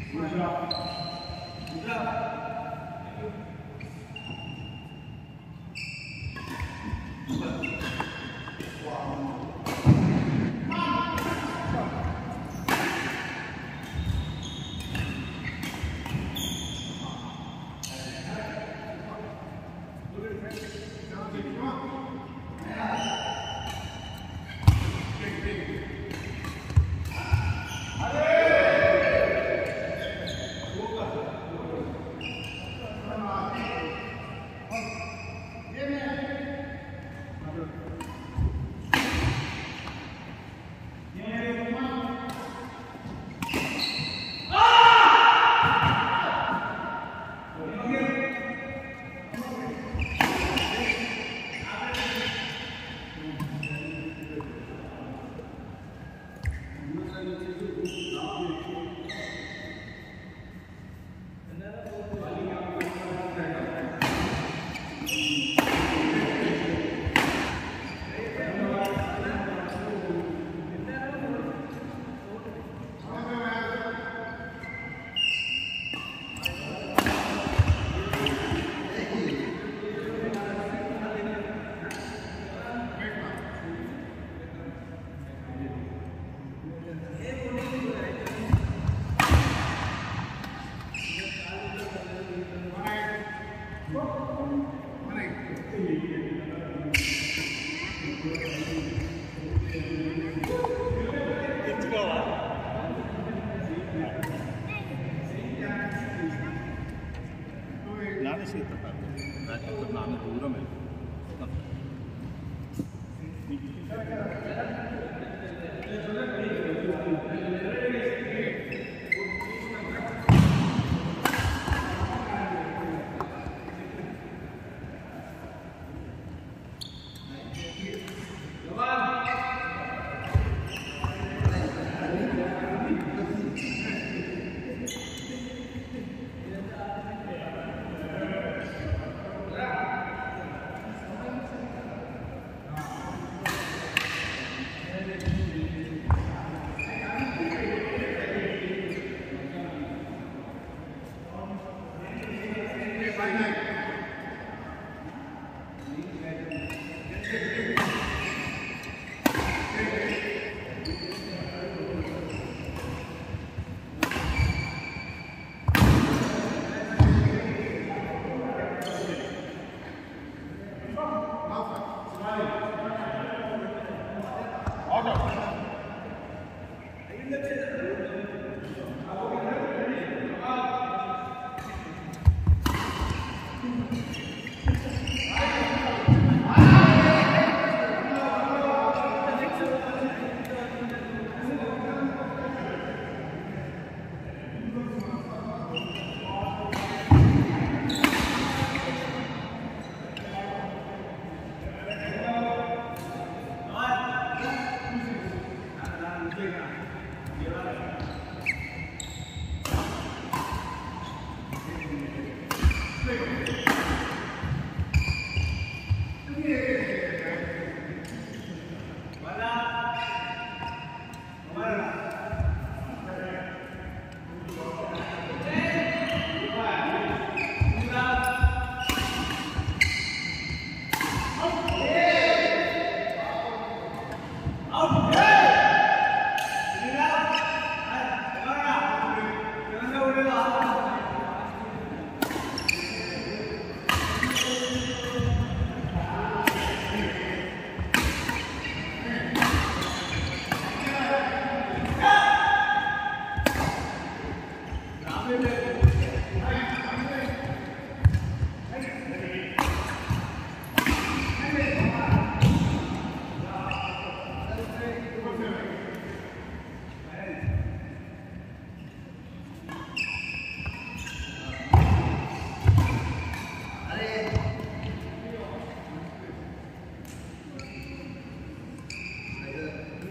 నానే చేస్తాను నాకు నాన్న దూరం వెళ్ళి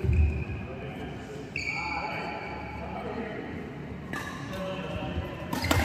Thank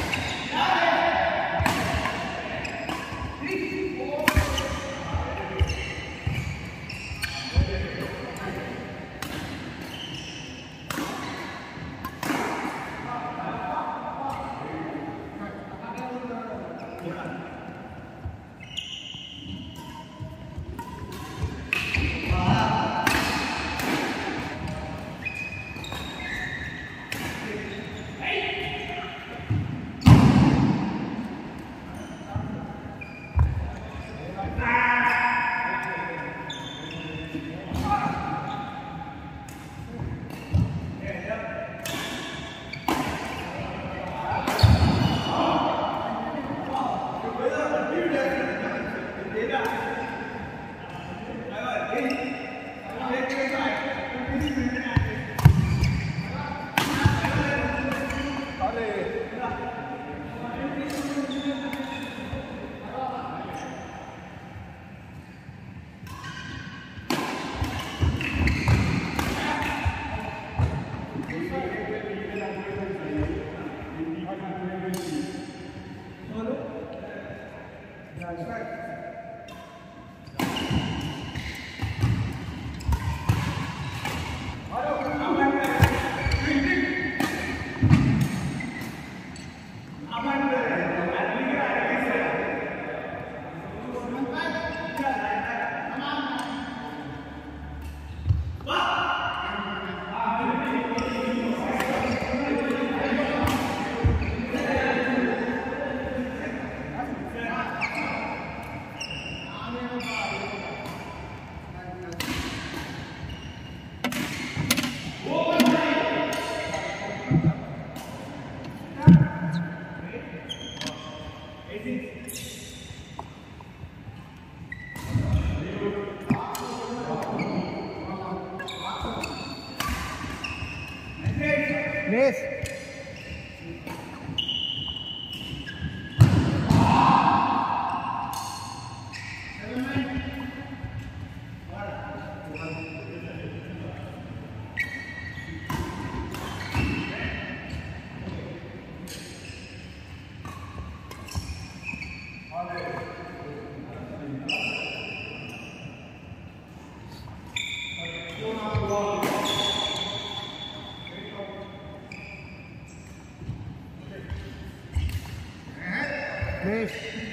Please.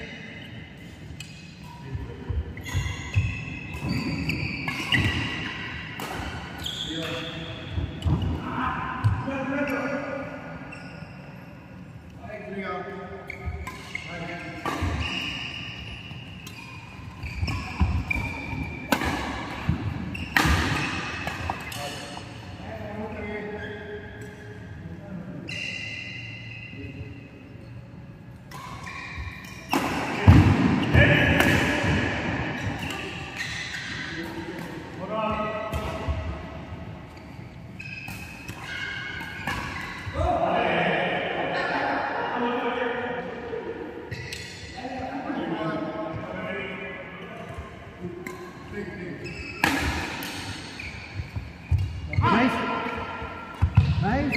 Nice. Nice.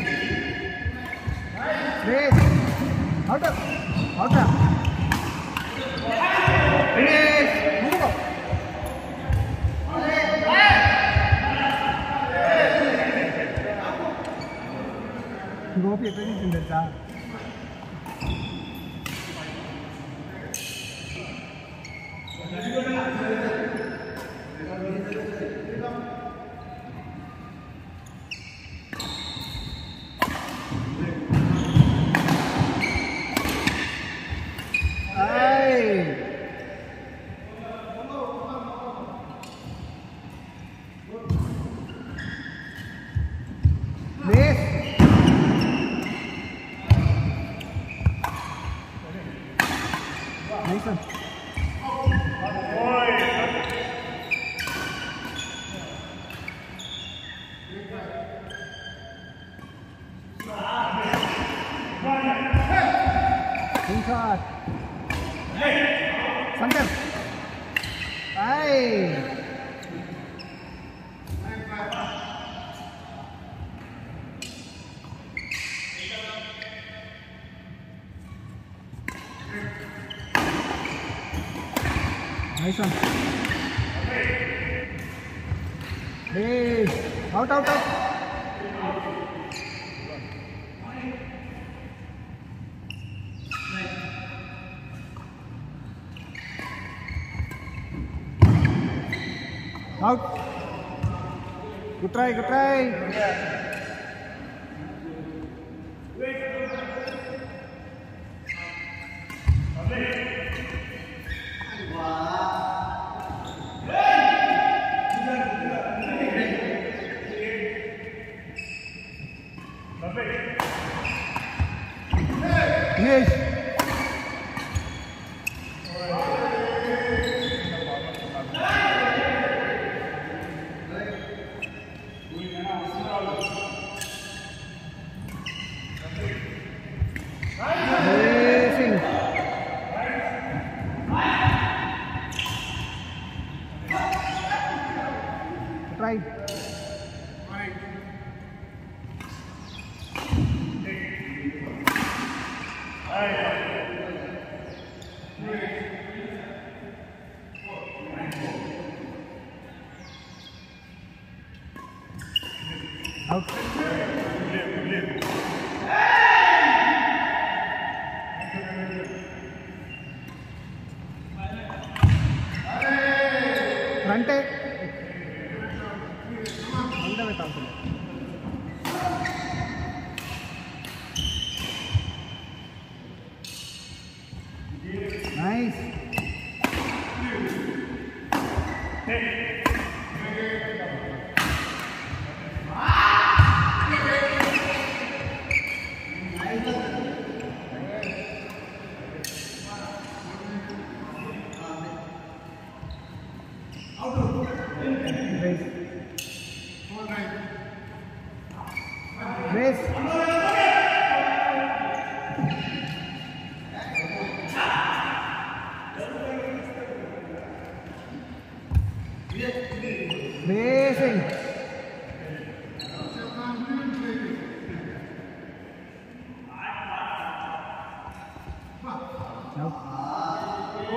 Please. Out up. Out up. Please. Move up. Gopi ఎక్కడ తీసింది తెలుసా Ay. Miss. Nice one. Good shot. Sander. Ay. Nice one. Hey, out, out, out. Out. Good try, good try. Yes. Amazing. Try. Out. ఫ్రంటే ముందే పెట్టాల్సింది nice Grace. Racing. Nope.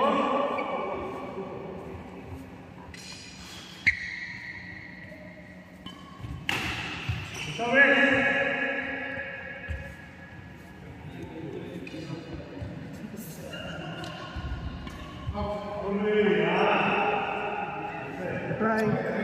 Try.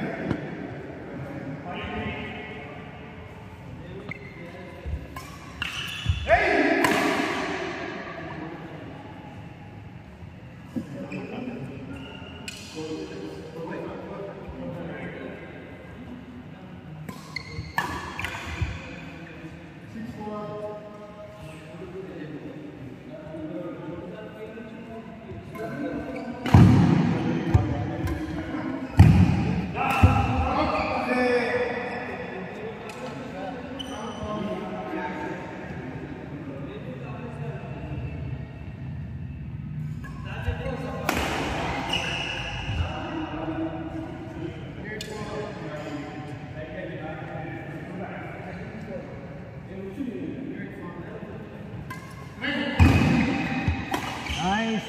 Nice.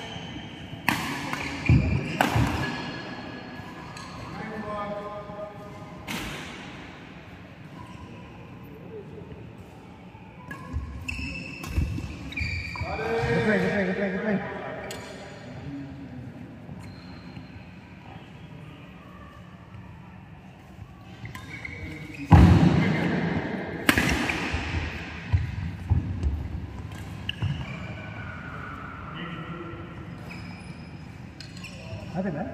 Good play, good play, good play, good play. అదేనా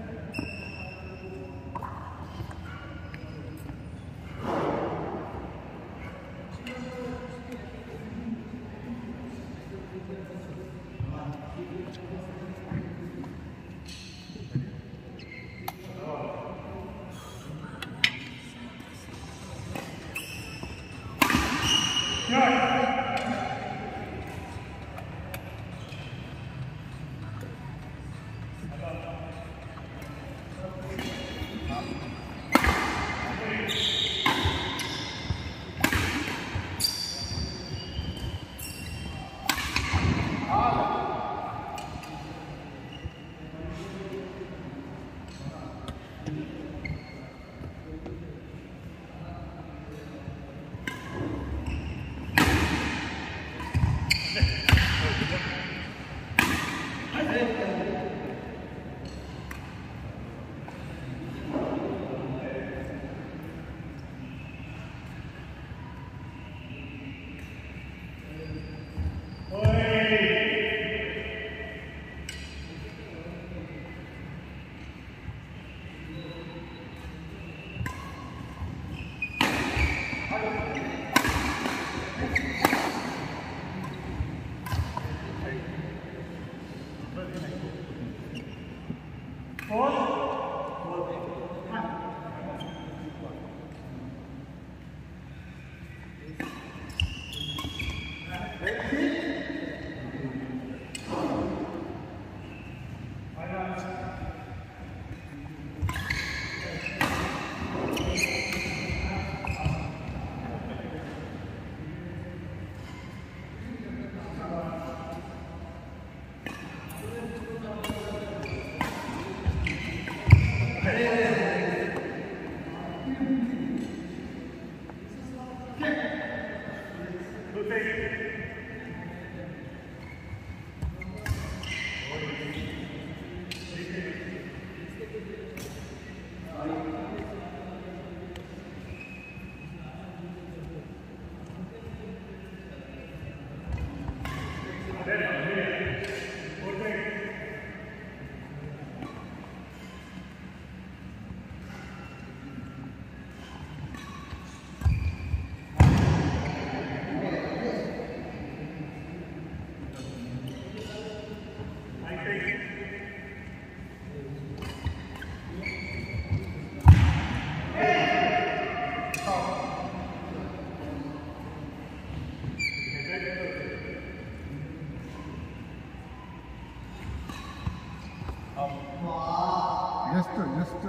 just just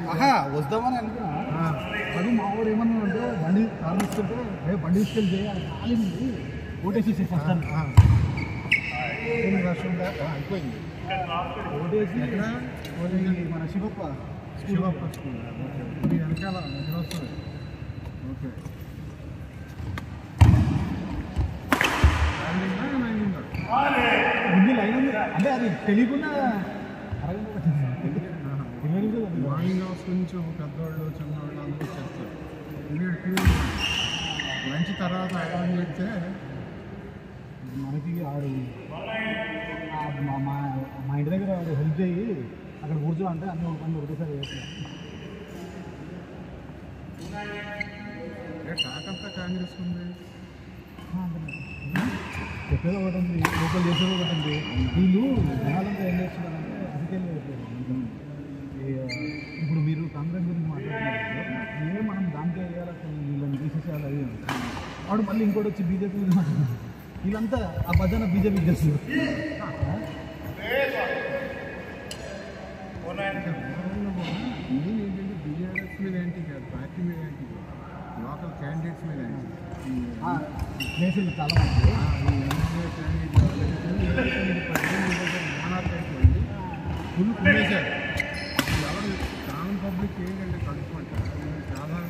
ఆహా వద్దామని అనుకున్నా అది మా వాడు ఏమన్నా అంటే బండి కారు తీసుకుంటే ఏ బండి తీసుకెళ్ళి చేయాలి ఖాళీ ఉంది ఓటేసి ఫస్ట్ వర్షం దాకా అయిపోయింది ఓటేసి ఓడి మన శివప్ప శివప్ప స్కూల్ ఓకే మీ వెనకాల ఎక్కడ వస్తుంది ఓకే ల్యాండింగా ల్యాండింగా ముందు లైన్ ఉంది అంటే అది తెలియకుండా అరగంట పట్టింది. ఇరవై నిమిషాలు పట్టింది. మార్నింగ్ అవర్స్ కొంచెం పెద్దవాళ్ళు చిన్నవాళ్ళు అందరూ చేస్తారు వీడు క్యూ లంచ్ తర్వాత ఆన్ చేస్తే మనకి ఆడు ఆ మా మా మా ఇంటి దగ్గర ఆడు హెల్ప్ చేయి అక్కడ కూర్చో అంటే అన్ని పని ఒకటేసారి చేస్తున్నా ఏ టాక్ అంతా కాంగ్రెస్ ఉంది చెప్పేది ఒకటి ఉంది లోకల్ చేసేది ఒకటి ఉంది వీళ్ళు జనాలంతా ఏం చేస్తున్నారంటే ఫిజికల్ ఇప్పుడు మీరు కాంగ్రెస్ గురించి మాట్లాడుతున్నారు మేమే మనం దాంట్లో వేయాలి అసలు వీళ్ళని తీసేసేయాలి అది ఇది. వాడు మళ్ళీ ఇంకోటి వచ్చి బీజేపీ గురించి మాట్లాడుతున్నారు వీళ్ళంతా ఆ భజన బీజేపీ చేస్తారు మెయిన్ ఏంటంటే బీఆర్ఎస్ మీద ఏంటి కాదు పార్టీ మీద ఏంటి లోకల్ క్యాండిడేట్స్ మీద ఏంటి ఈ ప్లేసులు చాలా మంది ఫుల్ కుమ్మేశారు ఎవరు కామన్ పబ్లిక్ ఏంటంటే కడుపుకుంట సాధారణ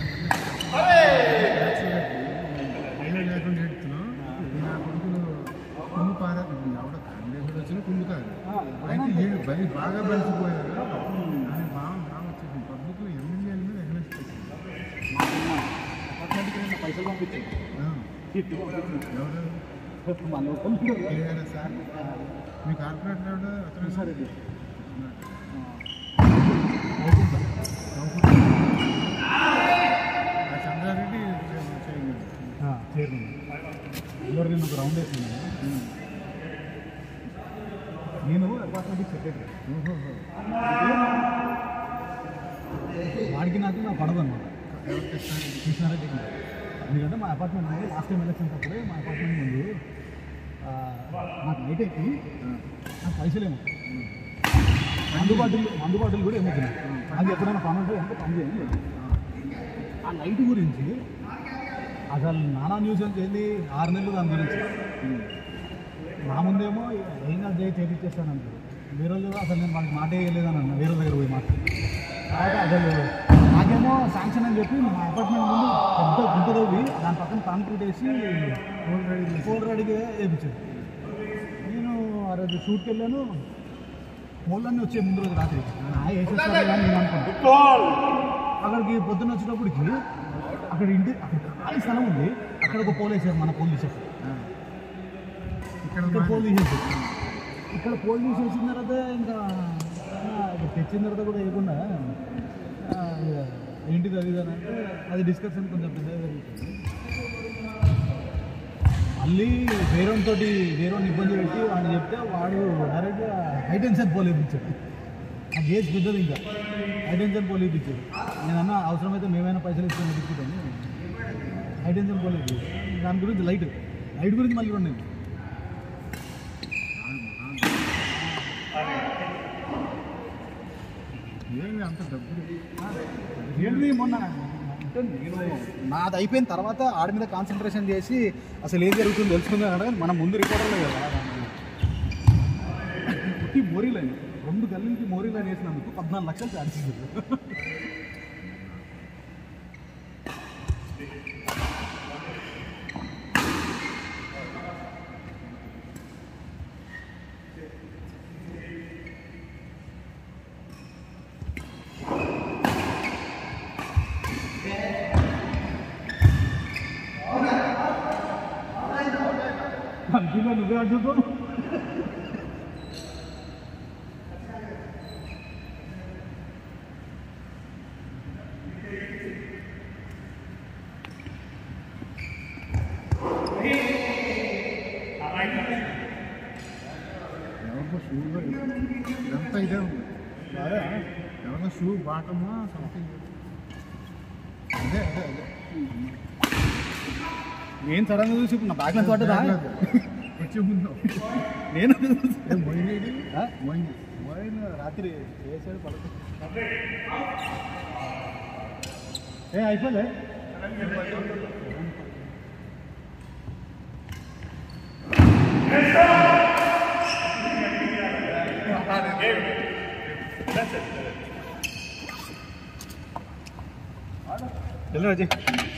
హైలైట్ లేకుండా ఎడుతున్నాం నా కొడుకులు కుమ్ము పారా ఎవడ కాంగ్రెస్ వచ్చినా కుమ్ముతారు అయితే వీళ్ళు బలి బాగా బలిసిపోయారు అని బాగా బాగా వచ్చేసింది పబ్లిక్ ఎమ్మెల్యేల మీద ఎగరెస్ట్ అపార్ట్మెంట్కి నేను పైసలు పంపించాను ఎవరు మా లోకల్ టీఆర్ఎస్ మీ కార్పొరేటర్ ఎవడు అతను కృష్ణారెడ్డి ఆ చంద్రారెడ్డి చేయండి చైర్మన్ అందరు నేను ఒక రౌండ్ వేసుకున్నాను నేను అపార్ట్మెంట్కి సెక్రటరీ వాడికి నాకు నా పడదు అనమాట ఎవరు కృష్ణారెడ్డి కృష్ణారెడ్డికి ఎందుకంటే మా అపార్ట్మెంట్ ఉంది లాస్ట్ టైం ఎలక్షన్స్ అప్పుడే మా అపార్ట్మెంట్ ముందు ఆ, నాకు నైట్ ఎక్కి నాకు పైసలేమో అందుబాటులు అందుబాటులు కూడా ఏమవుతుంది అది ఎప్పుడైనా పని ఉంటే ఎంత పని చేయండి లేదు. ఆ లైట్ గురించి అసలు నానా న్యూస్ అంటే ఏంది ఆరు నెలలు దాని గురించి నా ముందేమో ఏం కాదు చేయి చేపించేస్తానంటారు వేరే వాళ్ళు అసలు నేను వాళ్ళకి మాట వేయలేదని అన్న వేరే దగ్గర పోయి మాట తర్వాత అసలు నాకేమో శాంక్షన్ అని చెప్పి మా అపార్ట్మెంట్ ముందు పెద్ద గుంట తవ్వి దాని పక్కన కాంక్రీట్ వేసి ఫోన్ రెడీ ఫోన్ రెడీగా వేయించారు నేను ఆ రోజు షూట్కి వెళ్ళాను ఫోన్లన్నీ వచ్చే ముందు రోజు రాత్రి ఆ వేసేస్తారు అని నేను అనుకున్నాను అక్కడికి పొద్దున్న వచ్చేటప్పటికి అక్కడ ఇంటి అక్కడ ఖాళీ స్థలం ఉంది అక్కడ ఒక పోల్ వేసారు మన పోలీసు ఇక్కడ ఇక్కడ మా- పోల్ తీసేసి ఇక్కడ పోల్ తీసేసిన తర్వాత ఇంకా ఆ, ఇక తెచ్చిన తర్వాత కూడా వేయకుండా ఆ, ఇక ఏంటిది అది ఇది అని అంటే అది డిస్కషన్ కొంచెం పెద్దగా జరుగుతుంది మళ్ళీ వేరేతోటి వేరే ఇబ్బంది పెట్టి వాడు చెప్తే వాడు డైరెక్ట్గా హై టెన్షన్ పోల్ వేయించాడు ఆ గేజ్ పెద్దది ఇంకా హై టెన్షన్ పోల్ వేయించాడు నేను అన్న అవసరమైతే మేమైనా పైసలు ఇస్తాను తీసుకుంటాను హై టెన్షన్ పోల్ వేయించాడు దాని గురించి లైట్ లైట్ గురించి మళ్ళీ ఉన్నాయి ఏమి అంత డబ్బులు ఏంటి మొన్న అంటే నేను నాది అయిపోయిన తర్వాత ఆడి మీద కాన్సన్ట్రేషన్ చేసి అసలు ఏం జరుగుతుందో తెలుసుకుందా అంటే మన ముందు రిపోర్టర్లే కదా పుట్టి మోరీ లైన్ రెండు గల్లీలకి మోరీ లైన్ వేసినందుకు పద్నాలుగు లక్షలు ఛార్జ్ చేశారు కంటిలో నువ్వే అడ్డుతావు ఎవరికో షూ ఇదంతా ఇదే ఉంది ఎవరికో షూ బాటమా సంథింగ్ అదే అదే అదే నేను సడన్గా చూసి ఇప్పుడు నా బ్యాగ్ పడ్డదా వచ్చే ముందు నేను ఏ మొయినేది ఆ? మొయిన్ మొబైల్ రాత్రి వేసాడు పడుకో ఏ అయిపోలే వెళ్ళరా